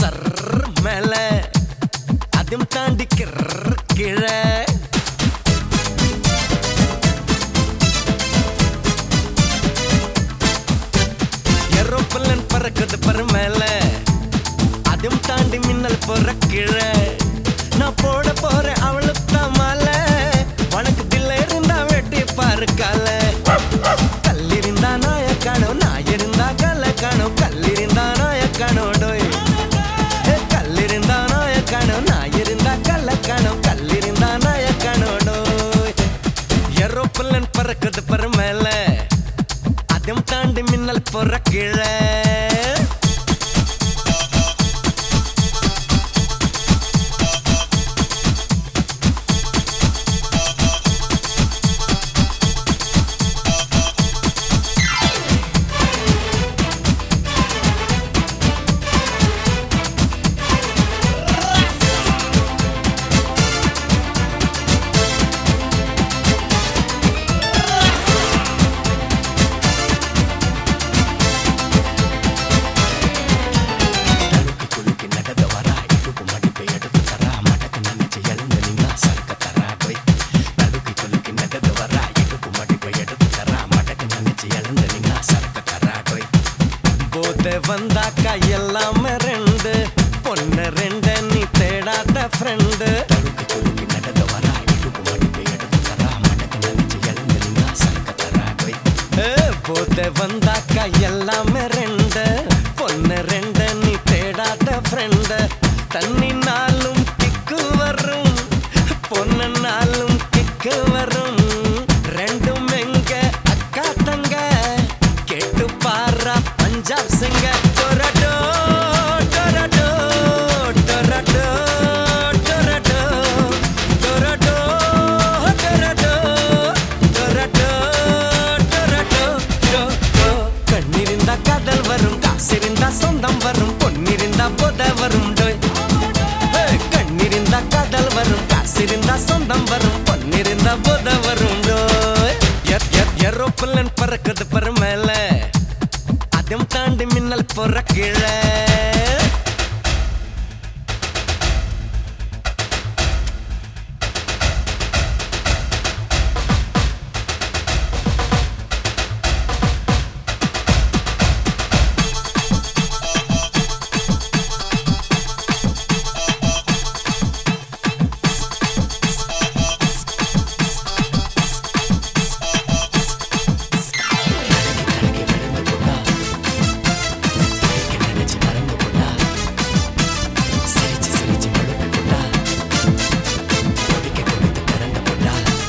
Sir மேல அதும் தாண்டி கிர் கீழே ஏரோப்ளேன் பறக்குது பரு மேல அதும் தாண்டி மின்னல் போற கீழே நான் போட போறேன் அவளுக்கு தான் மாலை உனக்கு தில்ல இருந்தா வெட்டி பாரு கால கல்லிருந்தா நாய காணும் நாய் இருந்தா கல்ல காணும் கல்லிருந்தா நாய காணும் டோய் ஏ, கல்லிருந்தா நாய காணும் நாய் இருந்தா கல்ல காணும் கல்லிருந்தா நாய காணும் டோய் ஏரோப்ளேன் பறக்குது பரு மேல அதும் தாண்டி மின்னல் போற கீழே தடுக்கு குலுக்கி நடந்த வரா இடுப்பு மடிப்பை எடுத்து தரா மடக்கு நினைச்சு எழுந்து நின்னா சறுக்க தரா டொய் தடுக்கு குலுக்கி நடந்த வரா இடுப்பு மடிப்பை எடுத்து தரா மடக்கு நினைச்சு எழுந்து நின்னா சறுக்க தரா டொய் போத வந்தாக்கா எல்லாமே ரெண்டு பொண்ணு ரெண்டு நீ தேடாத ஃப்ரெண்டு தடுக்கு குலுக்கி நடந்த வரா இடுப்பு மடிப்பை எடுத்து தரா மடக்கு நினைச்சு எழுந்து நின்னா சறுக்க தரா டொய் போத வந்தாக்கா எல்லாமே ரெண்டு பொண்ணு ரெண்டு நீ தேடாத ஃப்ரெண்டு தண்ணி நாளும் கிக்கு வரும் பொண்ணு நாளும் கிக்கு வரும் ரெண்டும் எங்க அக்கா தங்க கேட்டு பாரா பஞ்சாப் சிங்க டொரடோ டொரடோ டொரடோ டொரடோ டொரடோ டொரடோ டொரடோ டொரடோ டோ டோ கண்ணிருந்தா காதல் வரும் காசிருந்தா சொந்தம் வரும் பொன்னிருந்தா போத வரும் டோய் ஏய், கண்ணிருந்தா காதல் வரும் காசிருந்தா சொந்தம் வரும் பொன்னிருந்தா போத வரும் டோய் எர் எர் ஏரோப்ளேன் பறக்குது பரு மேல அதும் தாண்டி மின்னல் போற கீழே நினைச்சு மறந்து போட்டா சிரிச்சு சிரிச்சு மழுப்பு போட்டா கொடிக்க கொடுத்து பிறந்து போட்டா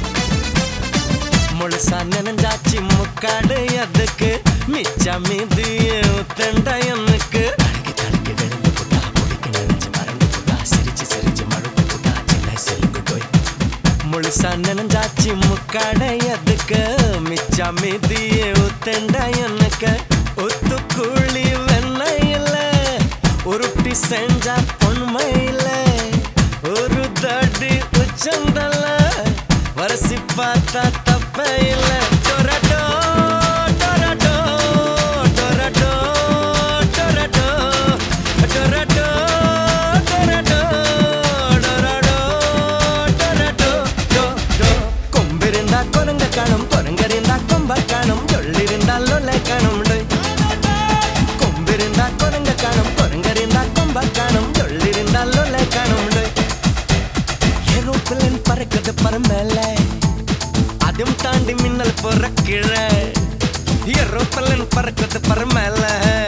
முழுசா நனைஞ்சாச்சு முக்காடு அதுக்கு மிச்சா மீதி தண்ட எனக்கு தடுக்கி தடுக்கி விழுந்து போட்டா கொடிக்க நினைச்சு மறந்து போட்டா சிரிச்சு சிரிச்சு மழுப்பு போட்டா சின்ன செல்லுக்கு டோய் முழுசா நனைஞ்சாச்சு முக்காடை அதுக்கு மிச்சா மீதி உத்தண்ட எனக்கு ஒத்து கூலி வெண்ணையில உருட்டி செஞ்சா பொன்மையில ஒரு தடி உச்சந்தல வரசி பார்த்தா தப்ப இல்ல டொரடோ டொரடோ டொரடோ டொரடோ டொரடோ டொரடோ டொரடோ டொரடோ டோ டோ கொம்பிருந்தா குரங்க காணும் குரங்கறிந்தா கொம்ப காணும் சொல்லிருந்தா லொல்லை காணும் டொய். கொம்பிருந்தா குரங்க காணும் குரங்கறிந்தா கொம்ப காணும் சொல்லிருந்தா லொல்லை காணும் டொய். ஏரோப்ளேன் பறக்குது பரு மேல அதும் தாண்டி மின்னல் போற கீழே ஏரோப்ளேன் பறக்குது பரு மேல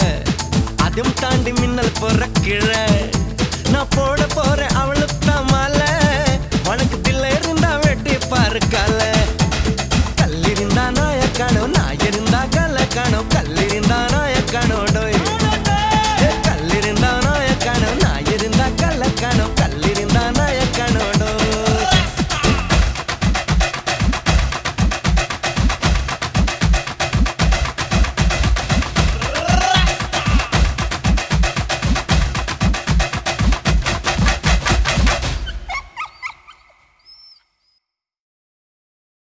அதும் தாண்டி மின்னல் போற கீழே நான் போட போறேன் அவளுக்கு தான் மாலை